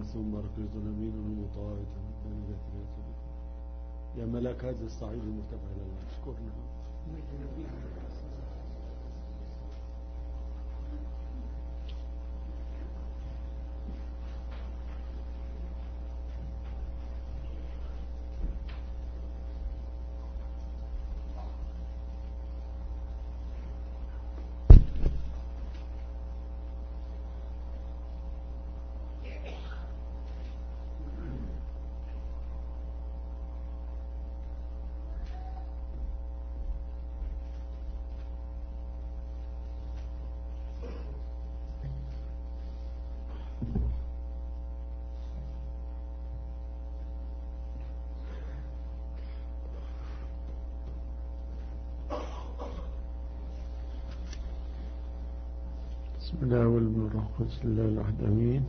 معصوم مركز أمين ومطاعد بين ذات يا ملاك هذا الصعيد المرتفع إلى الله اشكرنا بسم الله والابن والروح القدس الله الأحد أمين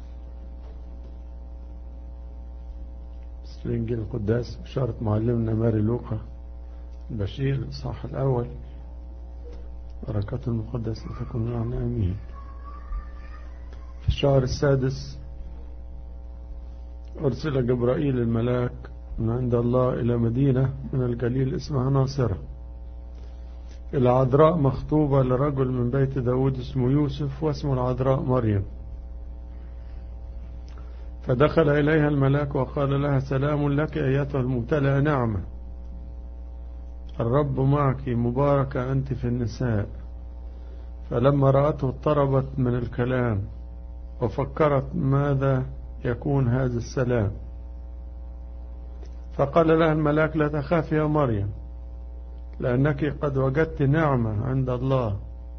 بسم الإنجيل القداس بشارة معلمنا ماري لوقا البشير الصح الأول بركات المقدس تكون معنا أمين في الشهر السادس أرسل جبرائيل الملاك من عند الله إلى مدينة من الجليل اسمها ناصرة العذراء مخطوبة لرجل من بيت داود اسمه يوسف واسمه العذراء مريم فدخل إليها الملاك وقال لها سلام لك أيتها المبتلى نعمة الرب معك مباركة أنت في النساء فلما رأته اضطربت من الكلام وفكرت ماذا يكون هذا السلام فقال لها الملاك لا تخاف يا مريم لأنك قد وجدت نعمة عند الله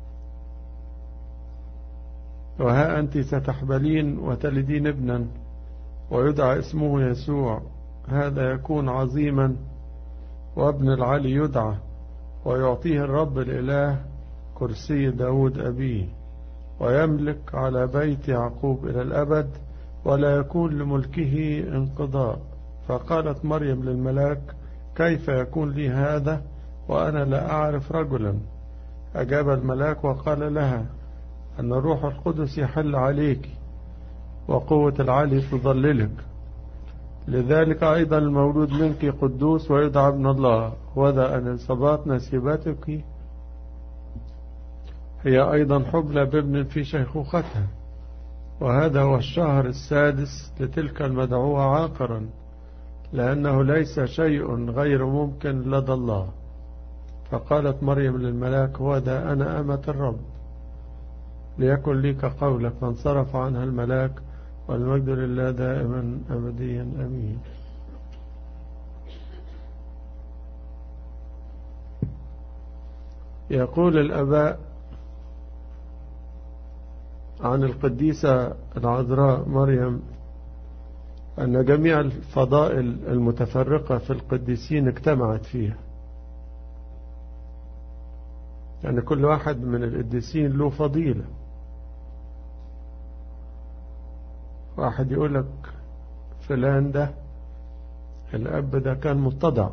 وها أنت ستحبلين وتلدين ابنا ويدعى اسمه يسوع هذا يكون عظيما وابن العلي يدعى ويعطيه الرب الإله كرسي داود أبيه ويملك على بيت يعقوب إلى الأبد ولا يكون لملكه انقضاء فقالت مريم للملاك كيف يكون لي هذا وأنا لا أعرف رجلا أجاب الملاك وقال لها أن الروح القدس يحل عليك وقوة العلي تضللك لذلك أيضا المولود منك قدوس ويدعى ابن الله وذا أن الصبات نسيبتك هي أيضا حبلى بابن في شيخوختها وهذا هو الشهر السادس لتلك المدعوة عاقرا لأنه ليس شيء غير ممكن لدى الله فقالت مريم للملاك هو ده أنا أمة الرب ليكن لي كقولك فانصرف عنها الملاك والمجد لله دائما أبديا أمين يقول الأباء عن القديسة العذراء مريم أن جميع الفضائل المتفرقة في القديسين اجتمعت فيها يعني كل واحد من القديسين له فضيلة واحد يقول لك فلان ده الأب ده كان متضع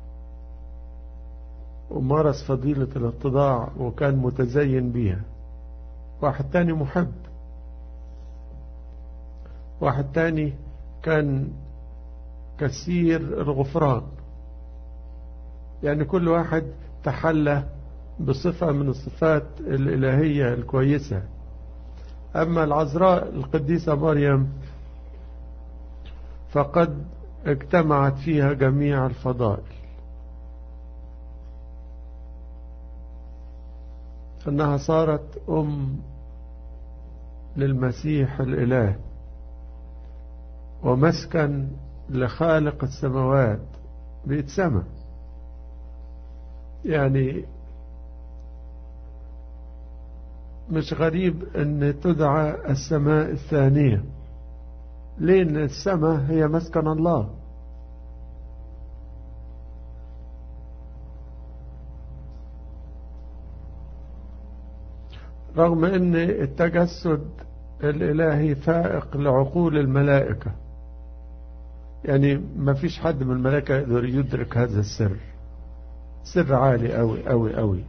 ومارس فضيلة الاتضاع وكان متزين بيها واحد تاني محب واحد تاني كان كثير الغفران يعني كل واحد تحلى بصفة من الصفات الإلهية الكويسة أما العذراء القديسة مريم فقد اجتمعت فيها جميع الفضائل أنها صارت أم للمسيح الإله ومسكن لخالق السماوات بيت سما يعني مش غريب ان تدعى السماء الثانية لأن السماء هي مسكن الله رغم ان التجسد الالهي فائق لعقول الملائكة يعني ما فيش حد من الملائكة يقدر يدرك هذا السر سر عالي أوي أوي أوي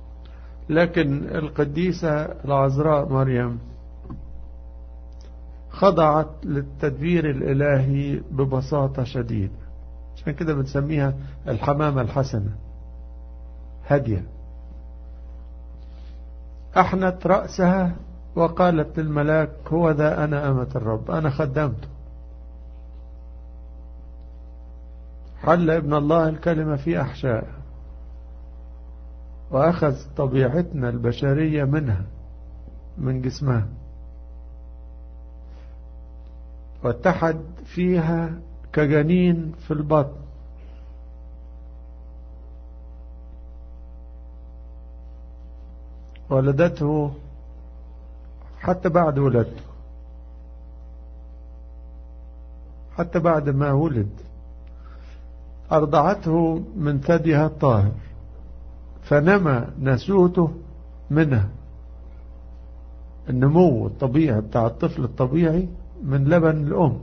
لكن القديسة العذراء مريم خضعت للتدبير الإلهي ببساطة شديدة عشان كده بنسميها الحمامة الحسنة هادية أحنت رأسها وقالت للملاك هو ذا أنا أمة الرب أنا خدمته حل ابن الله الكلمة في أحشاء وأخذ طبيعتنا البشرية منها من جسمها واتحد فيها كجنين في البطن ولدته حتى بعد ولدته حتى بعد ما ولد أرضعته من ثديها الطاهر فنمى نسوته منها النمو الطبيعي بتاع الطفل الطبيعي من لبن الأم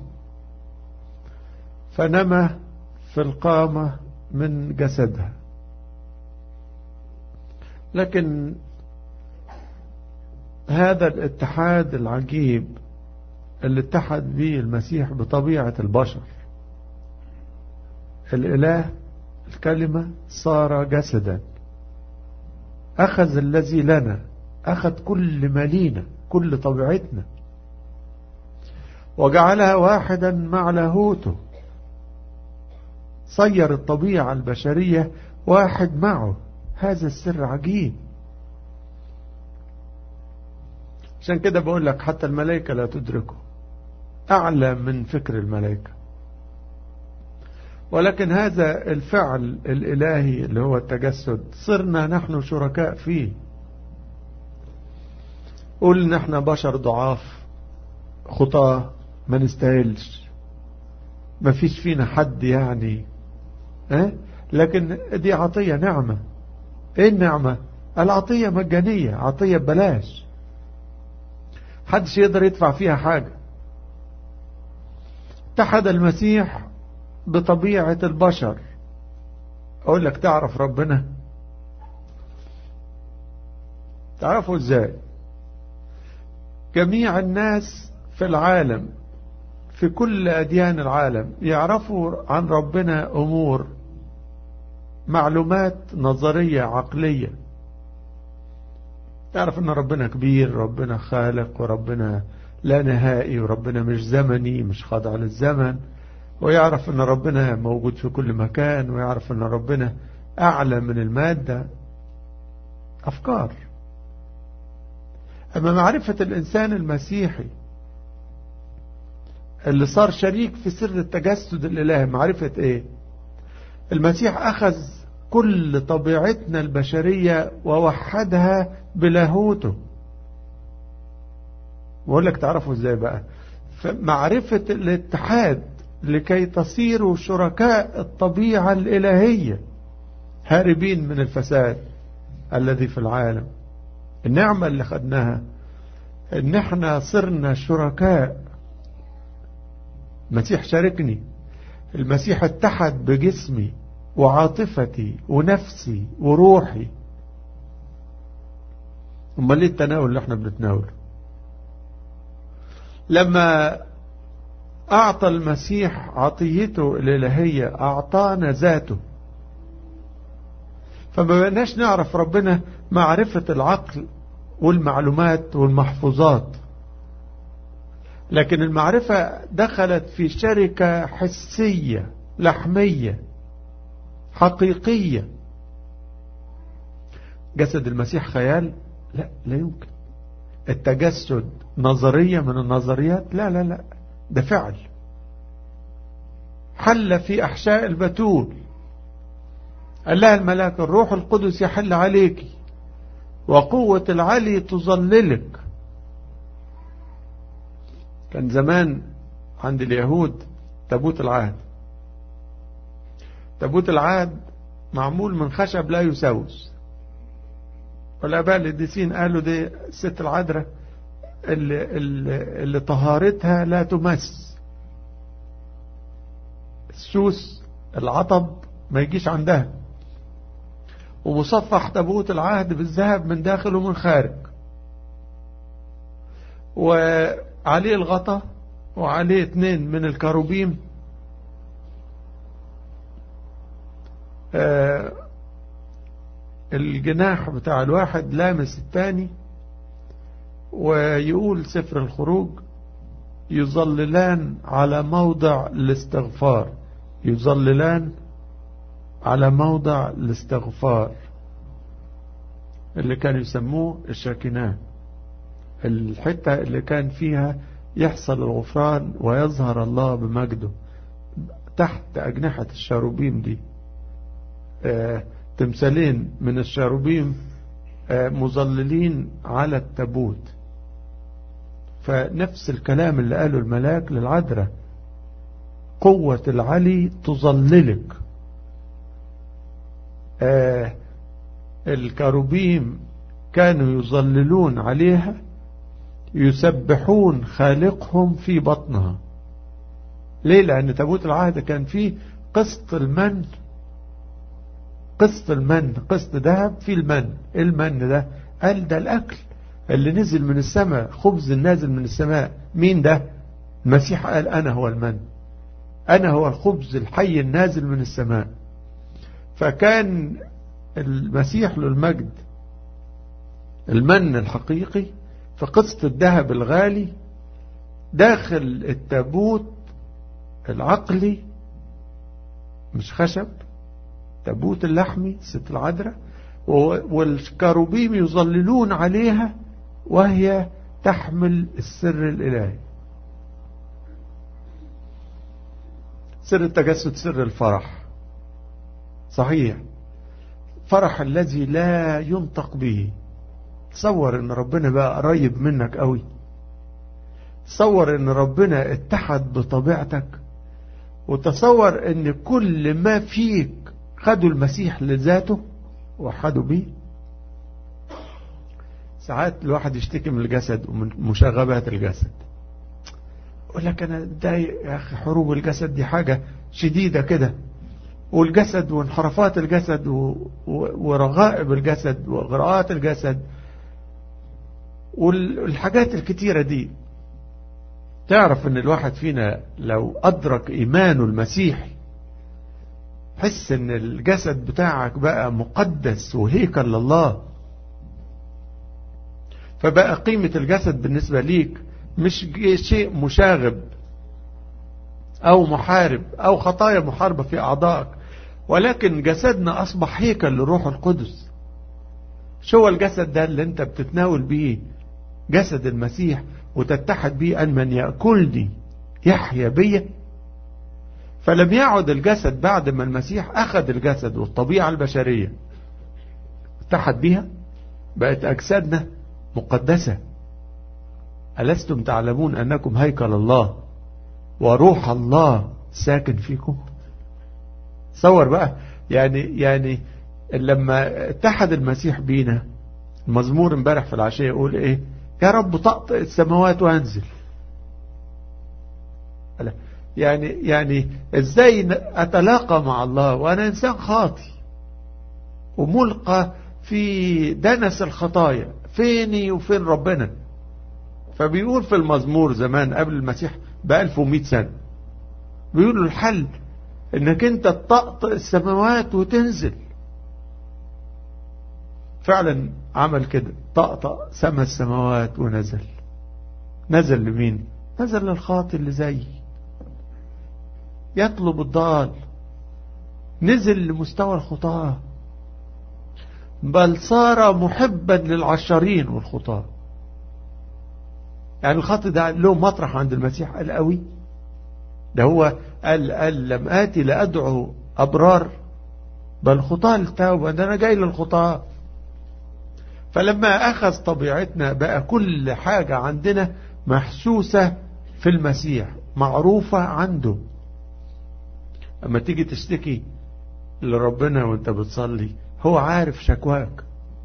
فنمى في القامة من جسدها لكن هذا الاتحاد العجيب اللي اتحد به المسيح بطبيعة البشر الإله الكلمة صار جسدا أخذ الذي لنا أخذ كل ما لينا كل طبيعتنا وجعلها واحدا مع لاهوته صير الطبيعة البشرية واحد معه هذا السر عجيب عشان كده بقول لك حتى الملائكة لا تدركه أعلى من فكر الملائكة ولكن هذا الفعل الإلهي اللي هو التجسد صرنا نحن شركاء فيه قول نحن بشر ضعاف خطاة ما نستاهلش ما فيش فينا حد يعني اه؟ لكن دي عطية نعمة ايه النعمة العطية مجانية عطية ببلاش حدش يقدر يدفع فيها حاجة اتحد المسيح بطبيعة البشر اقول لك تعرف ربنا تعرفه ازاي جميع الناس في العالم في كل أديان العالم يعرفوا عن ربنا أمور معلومات نظرية عقلية تعرف أن ربنا كبير ربنا خالق وربنا لا نهائي وربنا مش زمني مش خاضع للزمن ويعرف أن ربنا موجود في كل مكان ويعرف أن ربنا أعلى من المادة أفكار أما معرفة الإنسان المسيحي اللي صار شريك في سر التجسد الإلهي معرفة إيه المسيح أخذ كل طبيعتنا البشرية ووحدها بلاهوته بقول لك تعرفوا ازاي بقى معرفة الاتحاد لكي تصيروا شركاء الطبيعة الإلهية هاربين من الفساد الذي في العالم النعمة اللي خدناها ان احنا صرنا شركاء المسيح شاركني المسيح اتحد بجسمي وعاطفتي ونفسي وروحي امال ليه التناول اللي احنا بنتناوله لما اعطى المسيح عطيته الالهية اعطانا ذاته فما بقناش نعرف ربنا معرفة العقل والمعلومات والمحفوظات لكن المعرفة دخلت في شركة حسية لحمية حقيقية جسد المسيح خيال لا لا يمكن التجسد نظرية من النظريات لا لا لا ده فعل حل في أحشاء البتول قال لها الملاك الروح القدس يحل عليك وقوة العلي تظللك كان زمان عند اليهود تابوت العهد تابوت العهد معمول من خشب لا يسوس والآباء القديسين قالوا دي الست العذراء اللي, اللي, اللي طهارتها لا تمس السوس العطب ما يجيش عندها ومصفح تابوت العهد بالذهب من داخل ومن خارج وعليه الغطا وعليه اتنين من الكروبيم آه الجناح بتاع الواحد لامس الثاني ويقول سفر الخروج يظللان على موضع الاستغفار يظللان على موضع الاستغفار اللي كانوا يسموه الشاكنان الحتة اللي كان فيها يحصل الغفران ويظهر الله بمجده تحت أجنحة الشاروبيم دي آه تمثالين من الشاروبيم آه مظللين على التابوت فنفس الكلام اللي قاله الملاك للعذراء قوة العلي تظللك آه الكروبيم كانوا يظللون عليها يسبحون خالقهم في بطنها ليه لأن تابوت العهد كان فيه قسط المن قسط المن قسط ذهب في المن المن ده قال ده الأكل اللي نزل من السماء خبز النازل من السماء مين ده المسيح قال أنا هو المن أنا هو الخبز الحي النازل من السماء فكان المسيح للمجد المن الحقيقي في قسط الذهب الغالي داخل التابوت العقلي مش خشب تابوت اللحمي ست العذراء والكروبيم يظللون عليها وهي تحمل السر الإلهي سر التجسد سر الفرح صحيح فرح الذي لا ينطق به تصور ان ربنا بقى قريب منك قوي تصور ان ربنا اتحد بطبيعتك وتصور ان كل ما فيك خدوا المسيح لذاته وحدوا بيه ساعات الواحد يشتكي من الجسد ومن مشاغبات الجسد يقول لك انا اتضايق يا اخي حروب الجسد دي حاجه شديده كده والجسد وانحرافات الجسد ورغائب الجسد وغراءات الجسد والحاجات الكتيرة دي تعرف ان الواحد فينا لو ادرك ايمانه المسيحي حس ان الجسد بتاعك بقى مقدس وهيكل لله فبقى قيمة الجسد بالنسبة ليك مش شيء مشاغب او محارب او خطايا محاربة في اعضائك ولكن جسدنا اصبح هيكل للروح القدس شو الجسد ده اللي انت بتتناول بيه جسد المسيح وتتحد بيه ان من يأكلني يحيا بي فلم يعد الجسد بعد ما المسيح اخذ الجسد والطبيعة البشرية اتحد بيها بقت اجسادنا مقدسة ألستم تعلمون أنكم هيكل الله وروح الله ساكن فيكم تصور بقى يعني يعني لما اتحد المسيح بينا المزمور امبارح في العشية يقول ايه يا رب طقطق السماوات وانزل يعني يعني ازاي اتلاقى مع الله وانا انسان خاطي وملقى في دنس الخطايا فيني وفين ربنا فبيقول في المزمور زمان قبل المسيح ب 1100 سنة بيقولوا الحل انك انت تطقطق السماوات وتنزل فعلا عمل كده طقطق سما السماوات ونزل نزل لمين نزل للخاطئ اللي زي يطلب الضال نزل لمستوى الخطاة بل صار محبا للعشرين والخطاة يعني الخط ده له مطرح عند المسيح قال قوي ده هو قال, قال لم آتي لأدعو أبرار بل خطاة التوبة ده أنا جاي للخطاة فلما أخذ طبيعتنا بقى كل حاجة عندنا محسوسة في المسيح معروفة عنده أما تيجي تشتكي لربنا وانت بتصلي هو عارف شكواك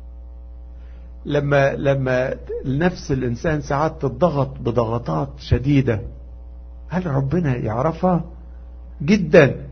لما لما نفس الإنسان ساعات تضغط بضغطات شديدة هل ربنا يعرفها جدا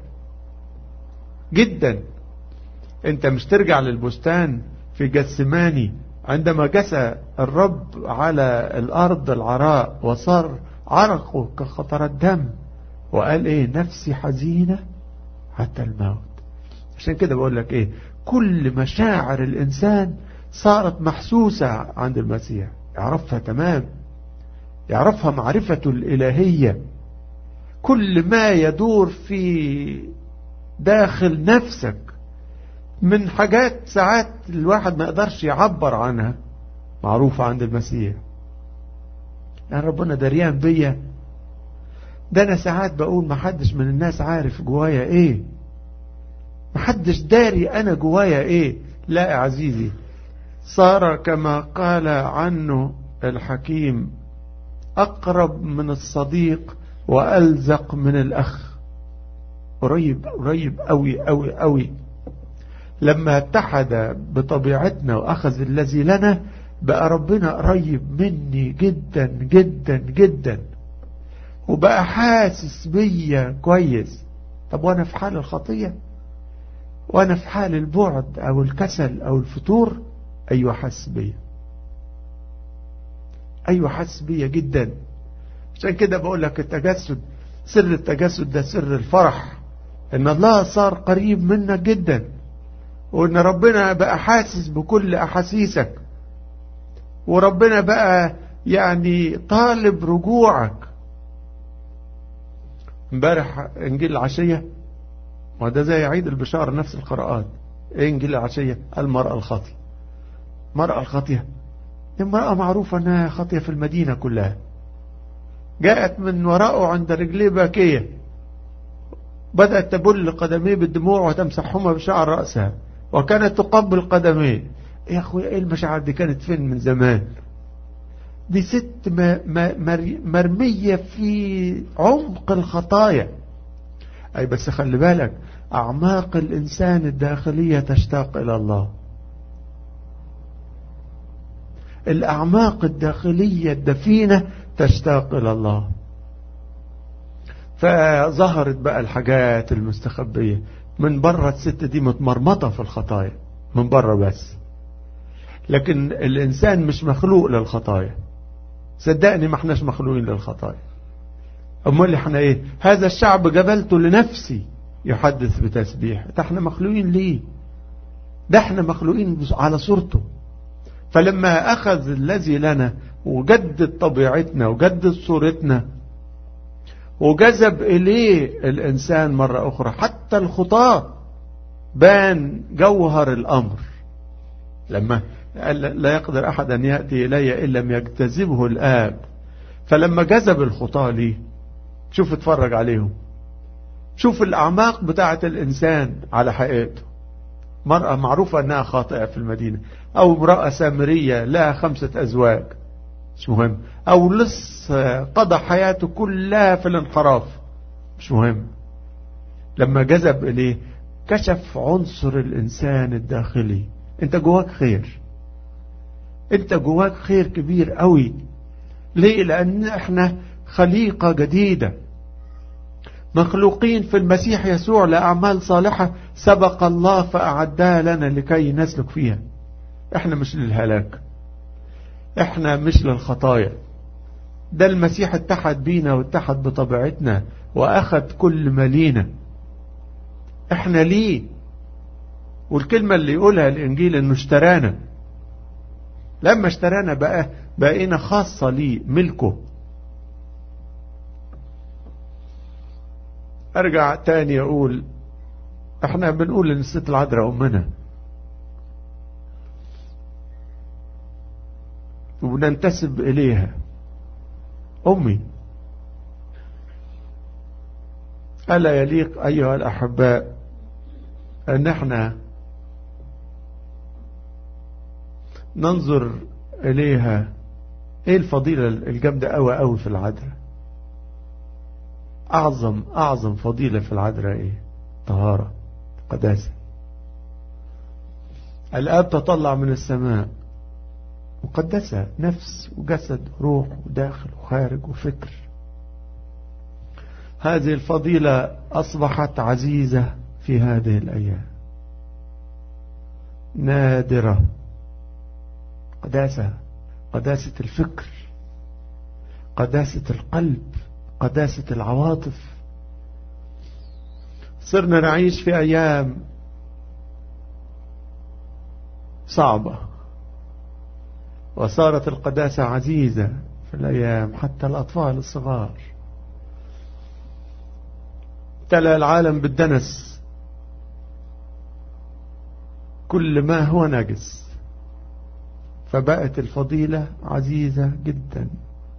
جدا انت مش ترجع للبستان في جسماني عندما جسى الرب على الأرض العراء وصار عرقه كقطرة دم وقال ايه نفسي حزينة حتى الموت عشان كده بقول لك ايه كل مشاعر الانسان صارت محسوسة عند المسيح يعرفها تمام يعرفها معرفته الالهية كل ما يدور في داخل نفسك من حاجات ساعات الواحد ما يقدرش يعبر عنها معروفة عند المسيح يعني ربنا دريان بيا ده انا ساعات بقول ما حدش من الناس عارف جوايا ايه ما حدش داري انا جوايا ايه لا يا عزيزي صار كما قال عنه الحكيم اقرب من الصديق والزق من الاخ قريب قريب قوي قوي قوي لما اتحد بطبيعتنا واخذ الذي لنا بقى ربنا قريب مني جدا جدا جدا وبقى حاسس بيا كويس طب وانا في حال الخطية وانا في حال البعد او الكسل او الفتور ايوه حاسس بيا ايوه حاسس بيا جدا عشان كده بقول لك التجسد سر التجسد ده سر الفرح ان الله صار قريب منك جدا وان ربنا بقى حاسس بكل احاسيسك وربنا بقى يعني طالب رجوعك امبارح انجيل العشيه وده زي عيد البشاره نفس القراءات ايه انجيل العشيه المراه الخاطيه المراه الخاطيه امراه معروفه انها خاطيه في المدينه كلها جاءت من وراءه عند رجليه باكيه بدأت تبل قدميه بالدموع وتمسحهما بشعر رأسها وكانت تقبل قدميه يا أخوي إيه المشاعر دي كانت فين من زمان دي ست مرمية في عمق الخطايا أي بس خلي بالك أعماق الإنسان الداخلية تشتاق إلى الله الأعماق الداخلية الدفينة تشتاق إلى الله فظهرت بقى الحاجات المستخبية من بره الست دي متمرمطة في الخطايا من بره بس لكن الإنسان مش مخلوق للخطايا صدقني ما احناش مخلوقين للخطايا امال احنا ايه هذا الشعب جبلته لنفسي يحدث بتسبيح ده احنا مخلوقين ليه ده احنا مخلوقين على صورته فلما اخذ الذي لنا وجدد طبيعتنا وجدد صورتنا وجذب إليه الإنسان مرة أخرى حتى الخطاة بان جوهر الأمر لما لا يقدر أحد أن يأتي إلي إن لم يجتذبه الآب فلما جذب الخطاة ليه شوف اتفرج عليهم شوف الأعماق بتاعة الإنسان على حقيقته مرأة معروفة أنها خاطئة في المدينة أو امرأة سامرية لها خمسة أزواج مش مهم او لص قضى حياته كلها في الانحراف مش مهم لما جذب اليه كشف عنصر الانسان الداخلي انت جواك خير انت جواك خير كبير قوي ليه لان احنا خليقة جديدة مخلوقين في المسيح يسوع لأعمال صالحة سبق الله فأعدها لنا لكي نسلك فيها احنا مش للهلاك احنا مش للخطايا ده المسيح اتحد بينا واتحد بطبيعتنا واخد كل ما لينا احنا ليه والكلمة اللي يقولها الانجيل انه اشترانا لما اشترانا بقى بقينا خاصة ليه ملكه ارجع تاني اقول احنا بنقول ان الست العذراء امنا وننتسب إليها أمي ألا يليق أيها الأحباء أن احنا ننظر إليها إيه الفضيلة الجامدة أوي أوي في العذراء أعظم أعظم فضيلة في العذراء إيه طهارة قداسة الآب تطلع من السماء مقدسة نفس وجسد روح وداخل وخارج وفكر هذه الفضيلة أصبحت عزيزة في هذه الأيام نادرة قداسة قداسة الفكر قداسة القلب قداسة العواطف صرنا نعيش في أيام صعبة وصارت القداسة عزيزة في الأيام حتى الأطفال الصغار تلا العالم بالدنس كل ما هو نجس فبقت الفضيلة عزيزة جدا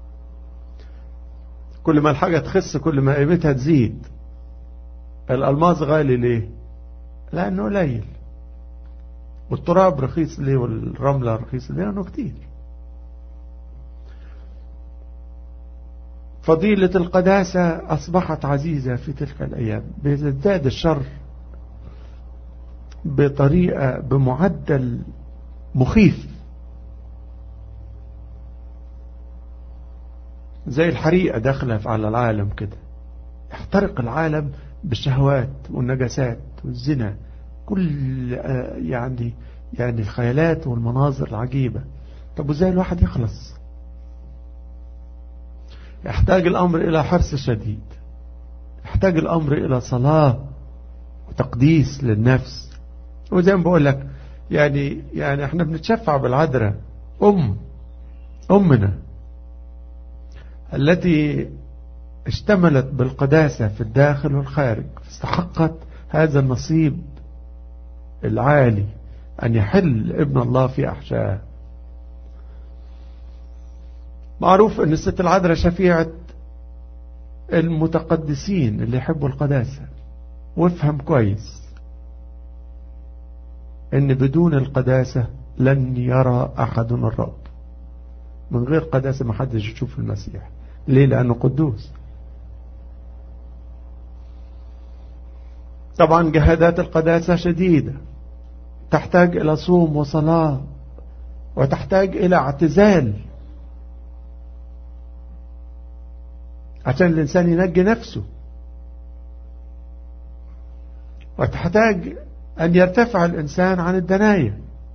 كل ما الحاجة تخس كل ما قيمتها تزيد الألماس غالي ليه لأنه قليل والتراب رخيص ليه والرملة رخيص ليه لأنه كتير فضيلة القداسة أصبحت عزيزة في تلك الأيام بيزداد الشر بطريقة بمعدل مخيف زي الحريقة داخلة على العالم كده يحترق العالم بالشهوات والنجاسات والزنا كل يعني يعني الخيالات والمناظر العجيبة طب وازاي الواحد يخلص يحتاج الأمر إلى حرص شديد يحتاج الأمر إلى صلاة وتقديس للنفس وزي ما بقول لك يعني يعني احنا بنتشفع بالعذراء أم أمنا التي اشتملت بالقداسة في الداخل والخارج استحقت هذا النصيب العالي أن يحل ابن الله في أحشائه معروف أن الست العذراء شفيعة المتقدسين اللي يحبوا القداسة وافهم كويس أن بدون القداسة لن يرى أحد الرب من غير قداسة ما حدش يشوف المسيح ليه لأنه قدوس طبعا جهادات القداسة شديدة تحتاج إلى صوم وصلاة وتحتاج إلى اعتزال عشان الإنسان ينجي نفسه وتحتاج أن يرتفع الإنسان عن الدناية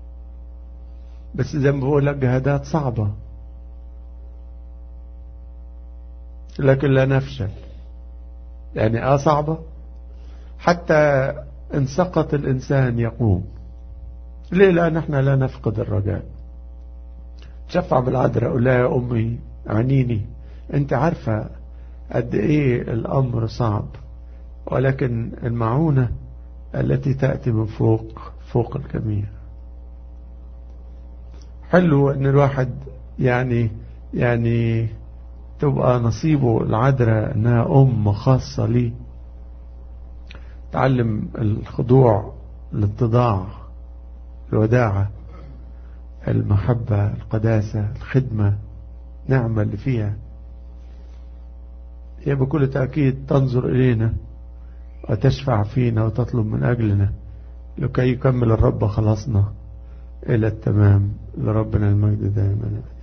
بس زي ما بقول لك جهادات صعبة لكن لا نفشل يعني اه صعبة حتى ان سقط الانسان يقوم ليه لان احنا لا نفقد الرجاء شفع بالعذراء قول لها يا امي عنيني انت عارفة قد ايه الامر صعب ولكن المعونة التي تأتي من فوق فوق الجميع حلو ان الواحد يعني يعني تبقى نصيبه العذراء انها ام خاصة ليه تعلم الخضوع الاتضاع الوداعة المحبة القداسة الخدمة نعمة اللي فيها هي بكل تأكيد تنظر إلينا وتشفع فينا وتطلب من أجلنا لكي يكمل الرب خلاصنا إلى التمام لربنا المجد دائما